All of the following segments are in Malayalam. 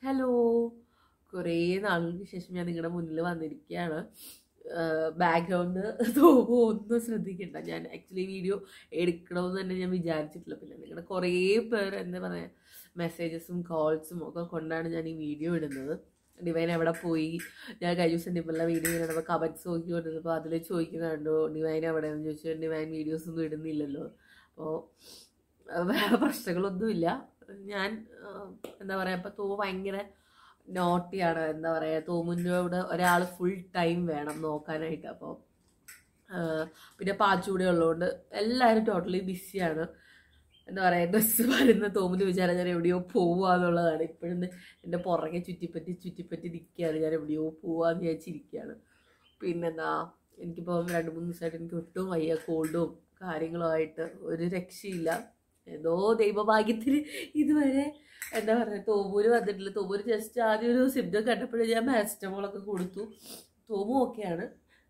ഹലോ കുറേ നാളുകൾക്ക് ശേഷം ഞാൻ നിങ്ങളുടെ മുന്നിൽ വന്നിരിക്കുകയാണ് ബാക്ക്ഗ്രൗണ്ട് തോമോ ഒന്നും ശ്രദ്ധിക്കണ്ട ഞാൻ ആക്ച്വലി വീഡിയോ എടുക്കണമെന്ന് തന്നെ ഞാൻ വിചാരിച്ചിട്ടില്ല പിന്നെ നിങ്ങളുടെ കുറേ പേർ എന്താ പറയുക മെസ്സേജസും കോൾസും ഒക്കെ കൊണ്ടാണ് ഞാൻ ഈ വീഡിയോ ഇടുന്നത് ഡിവൈൻ എവിടെ പോയി ഞാൻ കഴിഞ്ഞ ദിവസം ഡിമ്പറിലെ വീഡിയോ ഇടുമ്പോൾ കമൻറ്റ്സ് നോക്കിക്കൊണ്ടിരുന്നപ്പോൾ അതിൽ ചോദിക്കുന്നുണ്ടോ ഡിവൈൻ എവിടെയെന്ന് ചോദിച്ചു ഡിവൈൻ വീഡിയോസ് ഒന്നും ഇടുന്നില്ലല്ലോ അപ്പോൾ വേറെ പ്രശ്നങ്ങളൊന്നുമില്ല ഞാൻ ആ, എന്താ പറയുക ഇപ്പം തോ ഭയങ്കര നോട്ടിയാണ് എന്താ പറയുക തോമുന്നോട് ഒരാൾ ഫുൾ ടൈം വേണം നോക്കാനായിട്ട് അപ്പോൾ പിന്നെ പാച്ചൂടെ ഉള്ളതുകൊണ്ട് എല്ലാവരും ടോട്ടലി ബിസിയാണ് എന്താ പറയുക ഡ്രസ്സ് വരുന്ന തോമുന്ന് വിചാരം ഞാൻ എവിടെയോ പോവുക എന്നുള്ളതാണ് ഇപ്പോഴും എൻ്റെ പുറകെ ചുറ്റിപ്പറ്റി ചുറ്റിപ്പറ്റി നിൽക്കുകയാണ് ഞാൻ എവിടെയോ പോവാന്ന് വിചാരിച്ചിരിക്കുകയാണ് പിന്നെന്താ എനിക്കിപ്പോൾ രണ്ട് മൂന്ന് ദിവസമായിട്ട് എനിക്ക് ഒട്ടും വയ്യ കോൾഡും കാര്യങ്ങളുമായിട്ട് ഒരു രക്ഷയില്ല ഏതോ ദൈവഭാഗ്യത്തിന് ഇതുവരെ എന്താ പറയുക തോമൂര് വന്നിട്ടില്ല തോമൂര് ജസ്റ്റ് ആദ്യം ഒരു സിംറ്റം കണ്ടപ്പോഴേ ഞാൻ പാരസ്റ്റമോളൊക്കെ കൊടുത്തു തോമു ഓക്കെയാണ്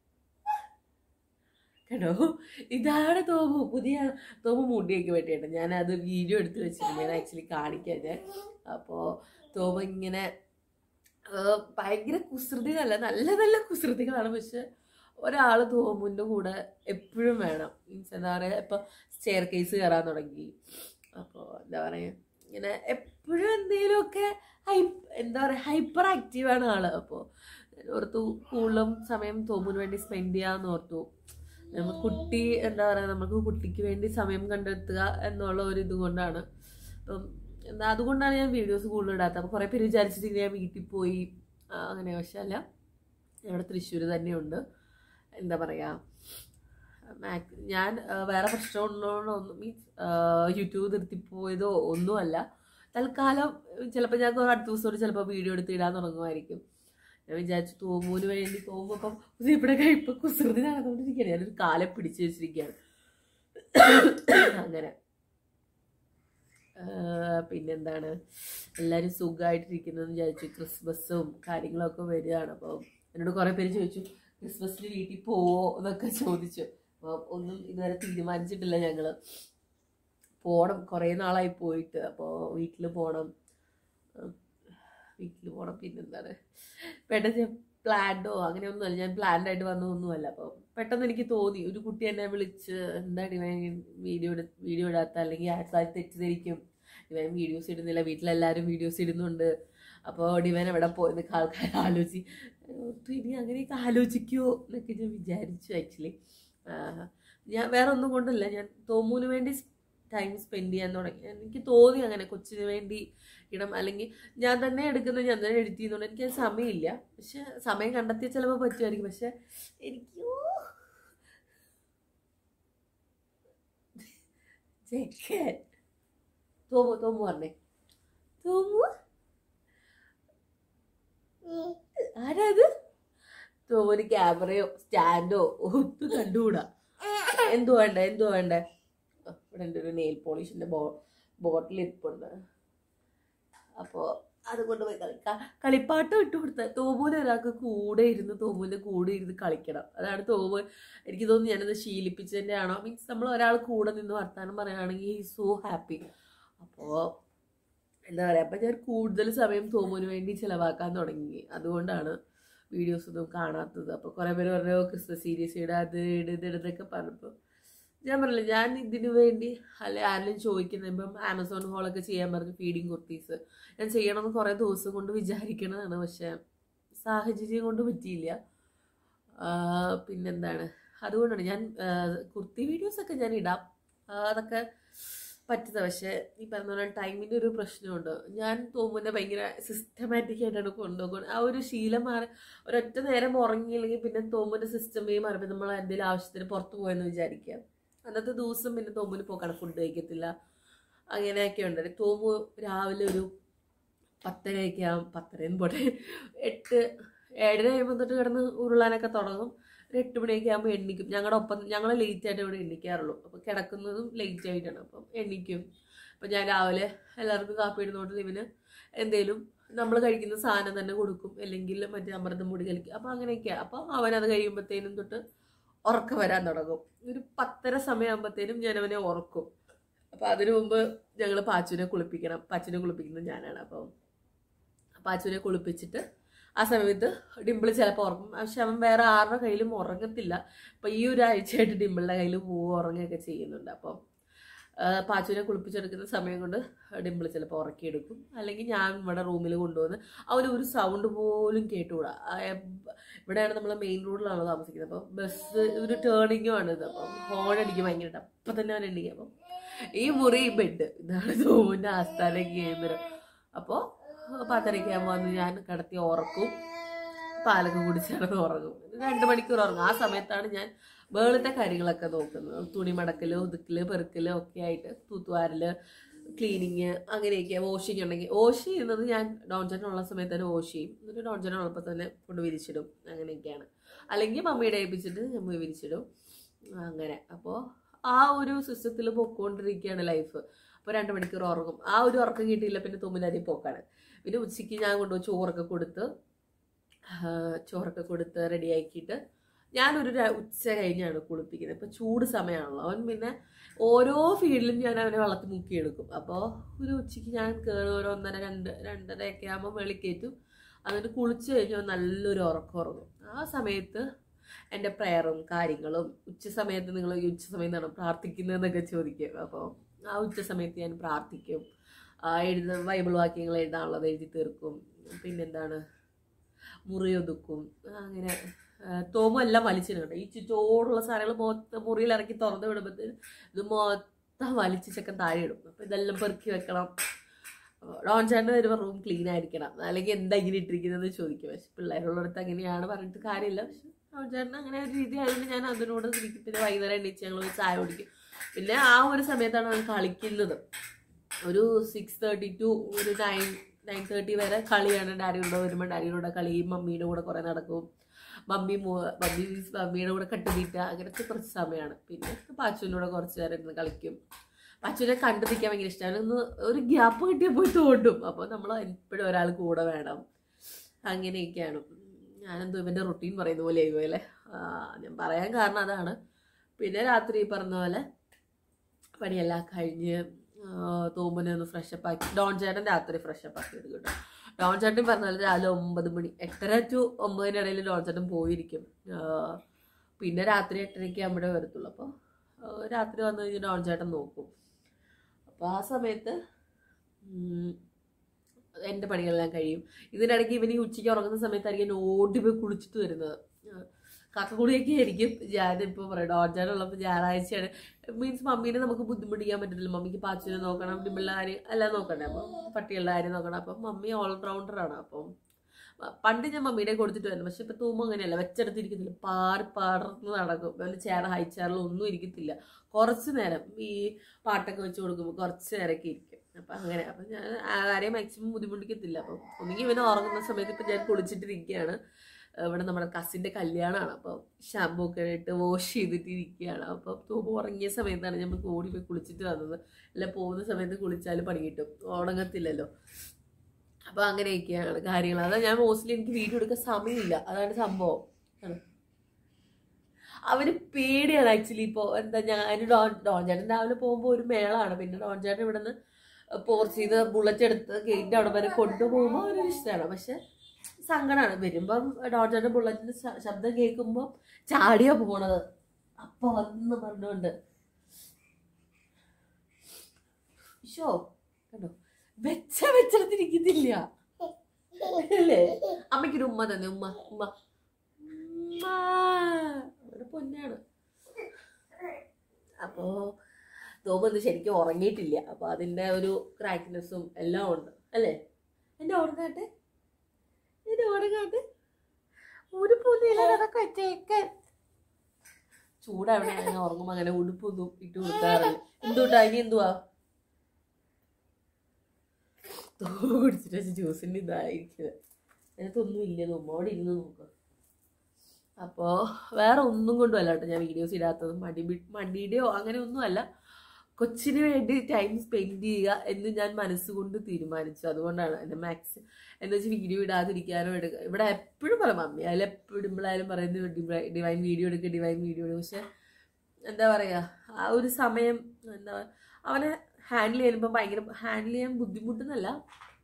കേട്ടോ ഇതാണ് തോമു പുതിയ തോമു മുടിയൊക്കെ വെട്ടിയിട്ട് ഞാൻ അത് വീഡിയോ എടുത്ത് വെച്ചിട്ടുണ്ട് ഞാൻ ആക്ച്വലി കാണിക്കാൻ ഞാൻ അപ്പോൾ തോമ ഇങ്ങനെ ആ, ഭയങ്കര കുസൃതികളല്ല നല്ല നല്ല കുസൃതികളാണ് പക്ഷെ ഒരാൾ തോമുൻ്റെ കൂടെ എപ്പോഴും വേണം മീൻസ് എന്താ പറയുക ഇപ്പോൾ സ്റ്റെയർ കേസ് കയറാൻ തുടങ്ങി അപ്പോൾ എന്താ പറയുക ഇങ്ങനെ എപ്പോഴും എന്തെങ്കിലുമൊക്കെ ഹൈ എന്താ പറയുക ഹൈപ്പർ ആക്റ്റീവാണ് ആള് അപ്പോൾ ഞാൻ ഓർത്തു കൂടുതലും സമയം തോമുന് വേണ്ടി സ്പെൻഡ് ചെയ്യാമെന്ന് ഓർത്തു നമുക്ക് കുട്ടി എന്താ പറയുക നമുക്ക് കുട്ടിക്ക് വേണ്ടി സമയം കണ്ടെത്തുക എന്നുള്ള ഒരു ഇത് കൊണ്ടാണ് അപ്പം എന്താ അതുകൊണ്ടാണ് ഞാൻ വീഡിയോസ് കൂടുതൽ ഇടാത്തത് അപ്പോൾ കുറേ പേര് വിചാരിച്ചിട്ട് ഞാൻ വീട്ടിൽ പോയി ആ, അങ്ങനെ പക്ഷേ അല്ല ഞാൻ ഇവിടെ തൃശ്ശൂർ തന്നെയുണ്ട് എന്താ പറയുക മാക് ഞാൻ ആ, വേറെ പ്രശ്നമുള്ളതൊന്നും മീൻസ് യൂട്യൂബ് നിർത്തിപ്പോയതോ ഒന്നുമല്ല തൽക്കാലം ചിലപ്പോൾ ഞാൻ കുറേ അടുത്ത ദിവസം ചിലപ്പോൾ വീഡിയോ എടുത്ത് ഇടാൻ തുടങ്ങുമായിരിക്കും ഞാൻ വിചാരിച്ചു തോമൂന് വേണ്ടി തോമുമ്പം ഇവിടെ ഇപ്പൊ കുസൃതി നടന്നുകൊണ്ടിരിക്കുകയാണ് ഞാനൊരു കാലം പിടിച്ചു വെച്ചിരിക്കുകയാണ് അങ്ങനെ ആ, പിന്നെന്താണ് എല്ലാവരും സുഖമായിട്ടിരിക്കുന്നതെന്ന് വിചാരിച്ചു ക്രിസ്മസും കാര്യങ്ങളൊക്കെ വരികയാണ് അപ്പോൾ എന്നോട് കുറേ പേര് ചോദിച്ചു ക്രിസ്മസിന് വീട്ടിൽ പോവോ എന്നൊക്കെ ചോദിച്ചു അപ്പോൾ ഒന്നും ഇതുവരെ തീരുമാനിച്ചിട്ടില്ല ഞങ്ങൾ പോകണം കുറേ നാളായി പോയിട്ട് അപ്പോൾ വീട്ടിൽ പോകണം വീട്ടിൽ പോകണം പിന്നെന്താണ് പെട്ടെന്ന് പ്ലാൻഡോ അങ്ങനെയൊന്നുമല്ല ഞാൻ പ്ലാൻഡ് ആയിട്ട് വന്നതൊന്നുമല്ല അപ്പോൾ പെട്ടെന്ന് എനിക്ക് തോന്നി ഒരു കുട്ടി എന്നെ വിളിച്ച് എന്താ ഡിവൈൻ വീഡിയോ വീഡിയോ ഇടാത്ത അല്ലെങ്കിൽ ആൾക്കാർ തെറ്റിദ്ധരിക്കും ഡിവൈൻ വീഡിയോസ് ഇടുന്നില്ല വീട്ടിലെല്ലാവരും വീഡിയോസ് ഇടുന്നുണ്ട് അപ്പോൾ ഡിവൈൻ എവിടെ പോയെന്നൊക്കെ ആൾക്കാർ ആലോചിച്ച് ഓർത്തു, ഇനി അങ്ങനെയൊക്കെ ആലോചിക്കുമോ എന്നൊക്കെ ഞാൻ വിചാരിച്ചു ആക്ച്വലി ഞാൻ വേറെ ഒന്നും കൊണ്ടല്ല ഞാൻ തോമൂന് വേണ്ടി ടൈം സ്പെൻഡ് ചെയ്യാൻ തുടങ്ങി എനിക്ക് തോന്നി അങ്ങനെ കൊച്ചിന് വേണ്ടി ഇടം അല്ലെങ്കിൽ ഞാൻ തന്നെ എടുക്കുന്നത് ഞാൻ തന്നെ എഡിറ്റ് ചെയ്യുന്നുണ്ട് എനിക്ക് അത് സമയമില്ല പക്ഷെ സമയം കണ്ടെത്തിയ ചിലപ്പോൾ പറ്റുമായിരിക്കും പക്ഷെ എനിക്ക് ചെക്കൻ തോമു തോമു പറഞ്ഞേ തോമു ആരാ ഇത് തോമുന് ക്യാമറയോ സ്റ്റാൻഡോ ഒന്നും കണ്ടുകൂടാ എന്തോ വേണ്ട എന്തോ വേണ്ടേ ആ, ഇവിടെ എൻ്റെ ഒരു നെയിൽ പോളിഷിൻ്റെ ബോ ബോട്ടിൽ ഇരിപ്പുണ്ട് അപ്പോൾ അതുകൊണ്ട് പോയി കളിക്കാം കളിപ്പാട്ടം ഇട്ട് കൊടുത്ത തോമൂന് ഒരാൾക്ക് കൂടെ ഇരുന്ന് തോമൂൻ്റെ കൂടെ ഇരുന്ന് കളിക്കണം അതാണ് തോമു എനിക്ക് തോന്നുന്നു ഞാനത് ശീലിപ്പിച്ചതിൻ്റെ ആണോ മീൻസ് നമ്മൾ ഒരാൾ കൂടെ നിന്ന് വർത്താനം പറയുകയാണെങ്കിൽ സോ ഹാപ്പി അപ്പോൾ എന്താ പറയുക അപ്പം ഞാൻ കൂടുതൽ സമയം തോമുന് വേണ്ടി ചിലവാക്കാൻ തുടങ്ങി അതുകൊണ്ടാണ് വീഡിയോസ് ഒന്നും കാണാത്തത് അപ്പോൾ കുറേ പേര് പറഞ്ഞു ക്രിസ്മസ് സീരീസ് ഇടാ അത് ഇട് ഇത് ഇടുന്നൊക്കെ പറഞ്ഞപ്പോൾ ഞാൻ പറഞ്ഞില്ല ഞാൻ ഇതിനു വേണ്ടി അല്ലെ ആരെങ്കിലും ചോദിക്കുന്നത് ഇപ്പം ആമസോൺ ഹോളൊക്കെ ചെയ്യാൻ പറഞ്ഞു ഫീഡിങ് കുർത്തീസ് ഞാൻ ചെയ്യണമെന്ന് കുറേ ദിവസം കൊണ്ട് വിചാരിക്കണതാണ് പക്ഷെ സാഹചര്യം കൊണ്ട് പറ്റിയില്ല ആ, പിന്നെന്താണ് അതുകൊണ്ടാണ് ഞാൻ ആ, കുർത്തി വീഡിയോസൊക്കെ ഞാൻ ഇടാം ആ, അതൊക്കെ പറ്റുന്നത് പക്ഷേ ഈ പറഞ്ഞ പോലെ ടൈമിൻ്റെ ഒരു പ്രശ്നമുണ്ട് ഞാൻ തോമുന്നെ ഭയങ്കര സിസ്റ്റമാറ്റിക് ആയിട്ടാണ് കൊണ്ടുപോകുന്നത് ആ ഒരു ശീലം മാറി ഒരൊറ്റ നേരം ഉറങ്ങിയില്ലെങ്കിൽ പിന്നെ തോമുൻ്റെ സിസ്റ്റമേ മാറിപ്പോൾ നമ്മൾ എന്തെങ്കിലും ആവശ്യത്തിന് പുറത്ത് പോയെന്ന് വിചാരിക്കുക അന്നത്തെ ദിവസം പിന്നെ തോമുന് പോക്കാണ് ഫുഡ് കഴിക്കത്തില്ല അങ്ങനെയൊക്കെ ഉണ്ട് തോമു രാവിലെ ഒരു പത്തരയൊക്കെ ആവും പത്തരയും പോട്ടെ എട്ട് ഏഴര കഴിയുമ്പോൾ തൊട്ട് കിടന്ന് ഉരുളാനൊക്കെ തുടങ്ങും ഒരു എട്ട് മണിയൊക്കെ ആകുമ്പോൾ എണ്ണിക്കും ഞങ്ങളുടെ ഒപ്പം ഞങ്ങൾ ലേറ്റ് ആയിട്ട് ഇവിടെ എണ്ണിക്കാറുള്ളൂ അപ്പോൾ കിടക്കുന്നതും ലേറ്റ് ആയിട്ടാണ് അപ്പം എണ്ണിക്കും അപ്പം ഞാൻ രാവിലെ എല്ലാവർക്കും കാപ്പി ഇടുന്നോട്ട് ഇവന് എന്തേലും നമ്മൾ കഴിക്കുന്ന സാധനം തന്നെ കൊടുക്കും അല്ലെങ്കിൽ മറ്റേ അമൃതം പൊടി കഴിക്കും അപ്പോൾ അങ്ങനെയൊക്കെയാണ് അപ്പോൾ അവനത് കഴിയുമ്പോഴത്തേനും തൊട്ട് ഉറക്കം വരാൻ തുടങ്ങും ഒരു പത്തര സമയമാകുമ്പോഴത്തേനും ഞാൻ അവനെ ഉറക്കും അപ്പോൾ അതിനു മുമ്പ് ഞങ്ങൾ പാച്ചുവിനെ കുളിപ്പിക്കണം പാച്ചുവിനെ കുളിപ്പിക്കുന്നത് ഞാനാണ് അപ്പം പാച്ചുവിനെ കുളിപ്പിച്ചിട്ട് ആ സമയത്ത് ഡിമ്പിൾ ചിലപ്പോൾ ഉറങ്ങും പക്ഷെ അവൻ വേറെ ആരുടെ കയ്യിലും ഉറങ്ങത്തില്ല അപ്പം ഈ ഒരു ആഴ്ചയായിട്ട് ഡിമ്പിളിൻ്റെ കയ്യിൽ പോവുക ഉറങ്ങുകയൊക്കെ ചെയ്യുന്നുണ്ട് അപ്പം ആ, പാച്ചുവിനെ കുളിപ്പിച്ചെടുക്കുന്ന സമയം കൊണ്ട് ഡിമ്പിൾ ചിലപ്പോൾ ഉറക്കിയെടുക്കും അല്ലെങ്കിൽ ഞാൻ ഇവിടെ റൂമിൽ കൊണ്ടുവന്ന് അവന് ഒരു സൗണ്ട് പോലും കേട്ടുകൂടാ ആ, എബ്- ഇവിടെയാണ് നമ്മൾ മെയിൻ റോഡിലാണ് താമസിക്കുന്നത് അപ്പം ബസ് ഒരു ടേണിങ്ങും ആണ് ഇത് അപ്പം ഹോൺ അടിക്കും ഭയങ്കരമായിട്ട് അപ്പം തന്നെ അവൻ എണ്ണിക്കും അപ്പം ഈ മുറി ബെഡ് ഇതാണ് സോമിൻ്റെ ആസ്ഥാന കേന്ദ്രം അപ്പോൾ പത്തരയ്ക്കാകുമ്പോൾ വന്ന് ഞാൻ കിടത്തി ഉറക്കും പാലൊക്കെ കുടിച്ചാണ് ഉറങ്ങും രണ്ട് മണിക്കൂർ ഉറങ്ങും ആ സമയത്താണ് ഞാൻ വേളത്തെ കാര്യങ്ങളൊക്കെ നോക്കുന്നത് തുണി മടക്കല് ഒതുക്കല് പെറുക്കല് ഒക്കെ ആയിട്ട് തൂത്തുവാരല് ക്ലീനിങ് അങ്ങനെയൊക്കെ വാഷിങ് ഉണ്ടെങ്കിൽ വാഷ് ചെയ്യുന്നത് ഞാൻ ഡോൺചേട്ടനുള്ള സമയത്ത് തന്നെ വാഷ് ചെയ്യും എന്നിട്ട് ഡോൺചേട്ടൻ ഉള്ളപ്പോൾ തന്നെ കൊണ്ട് വിരിച്ചിടും അങ്ങനെയൊക്കെയാണ് അല്ലെങ്കിൽ മമ്മിയുടെ ഏൽപ്പിച്ചിട്ട് ഞാൻ പോയി വിരിച്ചിടും അങ്ങനെ അപ്പോൾ ആ ഒരു സിസ്റ്റത്തിൽ പൊക്കോണ്ടിരിക്കുകയാണ് ലൈഫ് അപ്പോൾ രണ്ട് മണിക്കൂർ ഉറങ്ങും ആ ഒരു ഉറക്കം കിട്ടിയില്ല പിന്നെ തുമ്മിലരി പോക്കാണ് പിന്നെ ഉച്ചയ്ക്ക് ഞാൻ കൊണ്ടുപോയി ചോറൊക്കെ കൊടുത്ത് ആ, ചോറൊക്കെ കൊടുത്ത് റെഡിയാക്കിയിട്ട് ഞാനൊരു ര- ഉച്ച കഴിഞ്ഞാണ് കുളിപ്പിക്കുന്നത് ഇപ്പം ചൂട് സമയമാണല്ലോ അവൻ പിന്നെ ഓരോ ഫീൽഡിലും ഞാൻ അവനെ വെള്ളത്തിൽ മുക്കിയെടുക്കും അപ്പോൾ ഒരു ഉച്ചയ്ക്ക് ഞാൻ കയറി ഒരു ഒന്നര രണ്ട് രണ്ടരയൊക്കെ ആകുമ്പോൾ വെളിക്കയറ്റും എന്നിട്ട് കുളിച്ച് കഴിഞ്ഞാൽ നല്ലൊരു ഉറക്കം ഉറങ്ങും ആ സമയത്ത് എൻ്റെ പ്രയറും കാര്യങ്ങളും ഉച്ച സമയത്ത് നിങ്ങൾ ഈ ഉച്ച സമയത്താണ് പ്രാർത്ഥിക്കുന്നതെന്നൊക്കെ ചോദിക്കും അപ്പോൾ ആ ഉച്ച സമയത്ത് ഞാൻ പ്രാർത്ഥിക്കും ആ, എഴുത ബൈബിൾ വാക്യങ്ങൾ എഴുതാനുള്ളത് എഴുതി തീർക്കും പിന്നെന്താണ് മുറി ഒതുക്കും അങ്ങനെ ആ, തോമും എല്ലാം വലിച്ചിട്ടുണ്ട് ഈ ചുറ്റോടുള്ള സാധനങ്ങൾ മൊത്തം മുറിയിൽ ഇറക്കി തുറന്ന് വിടുമ്പോഴത്തേന് ഇത് മൊത്തം വലിച്ച് ചെക്കൻ താഴെ ഇടും അപ്പോൾ ഇതെല്ലാം പെറുക്കി വെക്കണം ഡോൺ ചേട്ടൻ വരുമ്പോൾ റൂം ക്ലീൻ ആയിരിക്കണം അല്ലെങ്കിൽ എന്താ ഇങ്ങനെ ഇട്ടിരിക്കുന്നതെന്ന് ചോദിക്കും പക്ഷെ പിള്ളേരുള്ളിടത്ത് അങ്ങനെയാണ് പറഞ്ഞിട്ട് കാര്യമില്ല പക്ഷെ ഡോൺ ചേട്ടൻ അങ്ങനെ ഒരു രീതി ആയതുകൊണ്ട് ഞാൻ അതിനോട് ഇരിക്കും പിന്നെ വൈകുന്നേരം എണീച്ച് ഞങ്ങൾ പോയി ചായ കുടിക്കും പിന്നെ ആ ഒരു സമയത്താണ് അവൻ കളിക്കുന്നത് ഒരു സിക്സ് തേർട്ടി ടു ഒരു നയൻ നയൻ തേർട്ടി വരെ കളിയാണ് ഡാഡിയുടെ കൂടെ വരുമ്പോൾ ഡാഡിയുടെ കൂടെ കളിയും മമ്മിയുടെ കൂടെ കുറേ നടക്കും മമ്മി മോ- മമ്മി means മമ്മിയുടെ കൂടെ കട്ടുതീറ്റ അങ്ങനത്തെ കുറച്ച് സമയമാണ് പിന്നെ പാച്ചുവിൻ്റെ കൂടെ കുറച്ച് നേരം ഇരുന്ന് കളിക്കും പാച്ചുവിനെ കണ്ടു നിൽക്കാൻ ഭയങ്കര ഇഷ്ടമാണ് ഒന്ന് ഒരു ഗ്യാപ്പ് കിട്ടിയാൽ പോയി തോണ്ടും അപ്പോൾ നമ്മൾ എപ്പോഴും ഒരാൾ കൂടെ വേണം അങ്ങനെയൊക്കെയാണ് ഞാനെന്തോ ഇവൻ്റെ റൊട്ടീൻ പറയുന്ന പോലെ ആയിപ്പോലെ ഞാൻ പറയാൻ കാരണം അതാണ് പിന്നെ രാത്രി ഈ പറഞ്ഞ പോലെ പണിയെല്ലാം കഴിഞ്ഞ് തോമ്പനെ ഒന്ന് ഫ്രഷപ്പ് ആക്കി ഡോൺ ചേട്ടൻ രാത്രി ഫ്രഷപ്പ് ആക്കി എടുക്കും കേട്ടോ ഡോൺ ചേട്ടൻ പറഞ്ഞ പോലെ രാവിലെ ഒമ്പത് മണി എട്ടര ടു ഒമ്പതിൻ്റെ ഇടയിൽ ഡോൺ ചേട്ടൻ പോയിരിക്കും ആ, പിന്നെ രാത്രി എട്ടരയ്ക്ക് ആകുമ്പോഴേ വരത്തുള്ളൂ അപ്പോൾ രാത്രി വന്നു കഴിഞ്ഞാൽ ഡോൺ ചേട്ടൻ നോക്കും അപ്പോൾ ആ സമയത്ത് ഉം, എൻ്റെ പണികളെല്ലാം കഴിയും ഇതിനിടയ്ക്ക് ഇവന് ഈ ഉച്ചയ്ക്ക് ഉറങ്ങുന്ന സമയത്തായിരിക്കും എന്നെ ഓടി പോയി കുളിച്ചിട്ട് വരുന്നത് കാക്കക്കുളിയൊക്കെ ആയിരിക്കും ഞാനിപ്പോൾ പറയാം ഡോർജാനുള്ളപ്പോൾ ഞായറാഴ്ചയാണ് മീൻസ് മമ്മീനെ നമുക്ക് ബുദ്ധിമുട്ടിക്കാൻ പറ്റത്തില്ല മമ്മിക്ക് പാച്ചിനെ നോക്കണം ഡിമ്പിളുടെ കാര്യം എല്ലാം നോക്കണ്ടേ അപ്പം പട്ടികളുടെ കാര്യം നോക്കണം അപ്പം മമ്മി ഓൾറൗണ്ടറാണ് അപ്പം പണ്ട് ഞാൻ മമ്മീനെ കൊടുത്തിട്ട് വരുന്നു പക്ഷെ ഇപ്പം തൂമ്പ് അങ്ങനെയല്ല വെച്ചെടുത്തിരിക്കുന്നില്ല പാറി പാർന്ന് നടക്കും വല്ല ചേർ ഹൈ ചേറിൽ ഒന്നും ഇരിക്കത്തില്ല കുറച്ച് നേരം ഈ പാട്ടൊക്കെ വെച്ച് കൊടുക്കുമ്പോൾ കുറച്ച് നേരമൊക്കെ ഇരിക്കും അപ്പം അങ്ങനെ അപ്പം ഞാൻ ആ കാര്യം മാക്സിമം ബുദ്ധിമുട്ടിക്കത്തില്ല അപ്പം ഒന്നുകിൽ ഇവനെ ഉറങ്ങുന്ന സമയത്ത് ഇപ്പം ഞാൻ കുളിച്ചിട്ടിരിക്കുകയാണ് ഇവിടെ നമ്മുടെ കസിൻ്റെ കല്യാണമാണ് അപ്പം ഷാമ്പൂ ഒക്കെ ഇട്ട് വാഷ് ചെയ്തിട്ട് ഇരിക്കുകയാണ് അപ്പം തൂമ്പ് ഉറങ്ങിയ സമയത്താണ് നമ്മൾ ഓടി പോയി കുളിച്ചിട്ട് വന്നത് അല്ല പോകുന്ന സമയത്ത് കുളിച്ചാലും പണി കിട്ടും ഉണങ്ങത്തില്ലല്ലോ അപ്പോൾ അങ്ങനെയൊക്കെയാണ് കാര്യങ്ങൾ അതാ ഞാൻ മോസ്റ്റ്ലി എനിക്ക് വീഡിയോ എടുക്കാൻ സമയമില്ല അതാണ് സംഭവം ആണ്. അവന് പേടിയാണ് ആക്ച്വലി ഇപ്പോൾ എന്താ ഞാൻ ഡോൺ ഡോൺ ചേട്ടൻ രാവിലെ പോകുമ്പോൾ ഒരു മേളാണ് പിന്നെ ഡോൺ ചേട്ടൻ ഇവിടെ നിന്ന് പോർച്ച് ചെയ്ത് ബുള്ളറ്റ് എടുത്ത് ഗേറ്റിൻ്റെ അവിടെ വരെ കൊണ്ടുപോകുമ്പോൾ അവനൊരു ഇഷ്ടമാണ് പക്ഷെ സങ്കടമാണ് വരുമ്പം ഡോൺ ചേട്ടൻ ബുള്ളറ്റിൻ്റെ ശബ്ദം കേൾക്കുമ്പോൾ ചാടിയാ പോണത് അപ്പൊ വന്ന് പറഞ്ഞുകൊണ്ട് ഷോ കണ്ടോ വെച്ച വെച്ചെടുത്തിരിക്കുന്നില്ല അല്ലേ അമ്മയ്ക്കൊരു ഉമ്മ തന്നെ ഉമ്മ ഉമ്മ ഉമ്മ. അവരുടെ പൊന്നാണ് അപ്പോ തോമൊന്നും ശരിക്കും ഉറങ്ങിയിട്ടില്ല അപ്പൊ അതിന്റെ ഒരു ക്രാക്നെസ്സും എല്ലാം ഉണ്ട് അല്ലേ എന്റെ ഓടങ്ങാട്ടെ എന്റെ ഓടങ്ങാട്ടെ ഒരു പുതിയൊക്കെ വെച്ചേക്കാൻ ചൂടാവണേ അങ്ങനെ ഉറങ്ങുമ്പോ അങ്ങനെ ഉടുപ്പൊന്നും ഇട്ട് കൊടുക്കാറില്ല എന്തുട്ടാ ഇനി എന്തുവാ തോമ കുടിച്ചിട്ട് വെച്ച ജ്യൂസിന്റെ ഇതായിരിക്കുന്നത് അതിനകത്തൊന്നും ഇല്ല തോമോടെ ഇരുന്ന് നോക്കാം അപ്പോൾ വേറെ ഒന്നും കൊണ്ടും അല്ല കേട്ടോ ഞാൻ വീഡിയോസ് ഇടാത്തത് മടി ബി- മടിയുടെയോ അങ്ങനെ ഒന്നുമല്ല കൊച്ചിന് വേണ്ടി ടൈം സ്പെൻഡ് ചെയ്യുക എന്ന് ഞാൻ മനസ്സുകൊണ്ട് തീരുമാനിച്ചു അതുകൊണ്ടാണ് എൻ്റെ മാക്സ് എന്ന് വെച്ചാൽ വീഡിയോ ഇടാതിരിക്കാനോ എടുക്കുക ഇവിടെ എപ്പോഴും പറയും മമ്മി അതിൽ എപ്പോഴും ഇടുമ്പോഴായാലും പറയുന്നത് ഡിവൈൻ വീഡിയോ എടുക്കുക ഡിവൈൻ വീഡിയോ എടുക്കുക പക്ഷെ എന്താ പറയുക ആ ഒരു സമയം എന്താ അവനെ ഹാൻഡിൽ ചെയ്യുമ്പോൾ ഭയങ്കര ഹാൻഡിൽ ചെയ്യാൻ ബുദ്ധിമുട്ടെന്നല്ല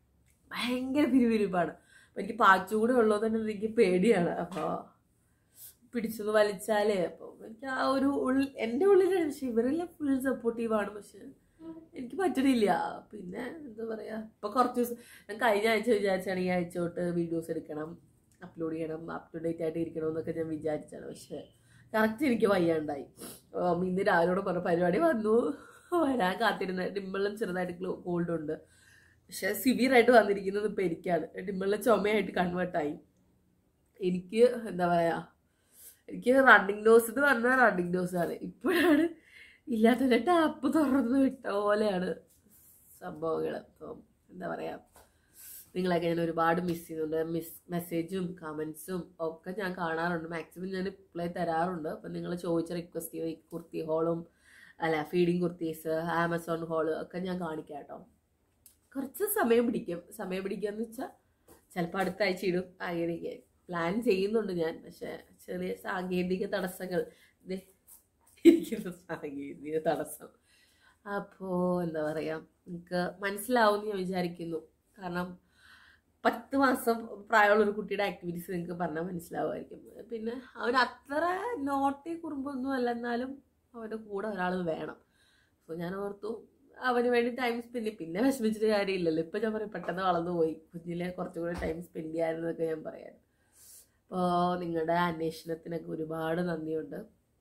ഭയങ്കര പിരിവിരിപ്പാണ് അപ്പം എനിക്ക് പാച്ചു കൂടെ ഉള്ളത് തന്നെ എനിക്ക് പേടിയാണ് അപ്പോൾ പിടിച്ചത് വലിച്ചാലേ അപ്പം എനിക്ക് ആ ഒരു ഉള്ളിൽ എൻ്റെ ഉള്ളിലാണ് പക്ഷെ ഇവരെല്ലാം ഫുൾ സപ്പോർട്ടീവാണ് പക്ഷെ എനിക്ക് പറ്റണില്ല പിന്നെ എന്താ പറയാ ഇപ്പൊ കുറച്ച് ദിവസം ഞാൻ കഴിഞ്ഞ ആഴ്ച വിചാരിച്ചാണ് ഈ ആഴ്ച തൊട്ട് വീഡിയോസ് എടുക്കണം അപ്ലോഡ് ചെയ്യണം അപ് ടു ഡേറ്റ് ആയിട്ട് ഇരിക്കണം എന്നൊക്കെ ഞാൻ വിചാരിച്ചാണ് പക്ഷെ കറക്റ്റ് എനിക്ക് വയ്യാണ്ടായി ഉം, ഇന്ന് രാവിലെ പറഞ്ഞ പരിപാടി വന്നു വരാൻ കാത്തിരുന്ന ഡിമ്പിളും ചെറുതായിട്ട് കോൾഡ് ഉണ്ട് പക്ഷെ സിവിയർ ആയിട്ട് വന്നിരിക്കുന്നത് ഇപ്പൊ എനിക്കാണ് ഡിമ്പിളിലെ ചുമയായിട്ട് കൺവേർട്ടായി എനിക്ക് എന്താ പറയാ എനിക്ക് റണ്ണിങ് ഡോസ് എന്ന് പറഞ്ഞാൽ റണ്ണിങ് ഡോസ് ആണ് ഇപ്പോഴാണ് ഇല്ലാത്ത ടാപ്പ് തുറന്ന് വിട്ട പോലെയാണ് സംഭവങ്ങൾ അപ്പം എന്താ പറയാ നിങ്ങളൊക്കെ ഞാൻ ഒരുപാട് മിസ് ചെയ്യുന്നുണ്ട് മിസ് മെസ്സേജും കമൻസും ഒക്കെ ഞാൻ കാണാറുണ്ട് മാക്സിമം ഞാൻ റിപ്ലൈ തരാറുണ്ട് അപ്പം നിങ്ങൾ ചോദിച്ച റിക്വസ്റ്റ് ചെയ്ത ഈ കുർത്തി ഹോളും അല്ല ഫീഡിങ് കുർത്തീസ് ആമസോൺ ഹോള് ഒക്കെ ഞാൻ കാണിക്കാം കേട്ടോ കുറച്ച് സമയം പിടിക്കും സമയം പിടിക്കുക എന്ന് വെച്ചാൽ ചിലപ്പോൾ അടുത്ത ആഴ്ച ഇടും അങ്ങനെയൊക്കെ പ്ലാൻ ചെയ്യുന്നുണ്ട് ഞാൻ പക്ഷെ ചെറിയ സാങ്കേതിക തടസ്സങ്ങൾ ദേ ഇരിക്കുന്ന സാങ്കേതിക തടസ്സം അപ്പോൾ എന്താ പറയുക നിങ്ങൾക്ക് മനസ്സിലാവും ഞാൻ വിചാരിക്കുന്നു കാരണം പത്ത് മാസം പ്രായമുള്ള ഒരു കുട്ടിയുടെ ആക്ടിവിറ്റീസ് നിങ്ങൾക്ക് പറഞ്ഞാൽ മനസ്സിലാവുമായിരിക്കും പിന്നെ അവൻ അത്ര നോട്ടി കുറുമ്പൊന്നും അല്ല എന്നാലും അവൻ്റെ കൂടെ ഒരാൾ വേണം അപ്പോൾ ഞാൻ ഓർത്തു അവന് വേണ്ടി ടൈം സ്പെൻഡ് പിന്നെ വിഷമിച്ചിട്ട് കാര്യമില്ലല്ലോ ഇപ്പം ഞാൻ പറയും പെട്ടെന്ന് വളർന്നു പോയി കുഞ്ഞിലെ കുറച്ചും കൂടി ടൈം സ്പെൻഡ് ചെയ്യാമെന്നൊക്കെ ഞാൻ പറയാം അപ്പോൾ നിങ്ങളുടെ അന്വേഷണത്തിനൊക്കെ ഒരുപാട് നന്ദിയുണ്ട്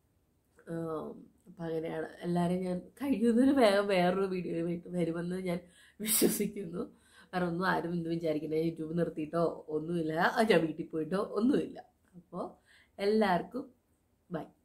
അപ്പം അങ്ങനെയാണ് എല്ലാവരും ഞാൻ കഴിയുന്നതിന് വേഗം വേറൊരു വീഡിയോ വരുമെന്ന് ഞാൻ വിശ്വസിക്കുന്നു വേറെ ഒന്നും ആരും എന്ത് വിചാരിക്കുന്നത് യൂട്യൂബ് നിർത്തിയിട്ടോ ഒന്നുമില്ല ആ, ഞാൻ വീട്ടിൽ പോയിട്ടോ ഒന്നുമില്ല അപ്പോൾ എല്ലാവർക്കും ബൈ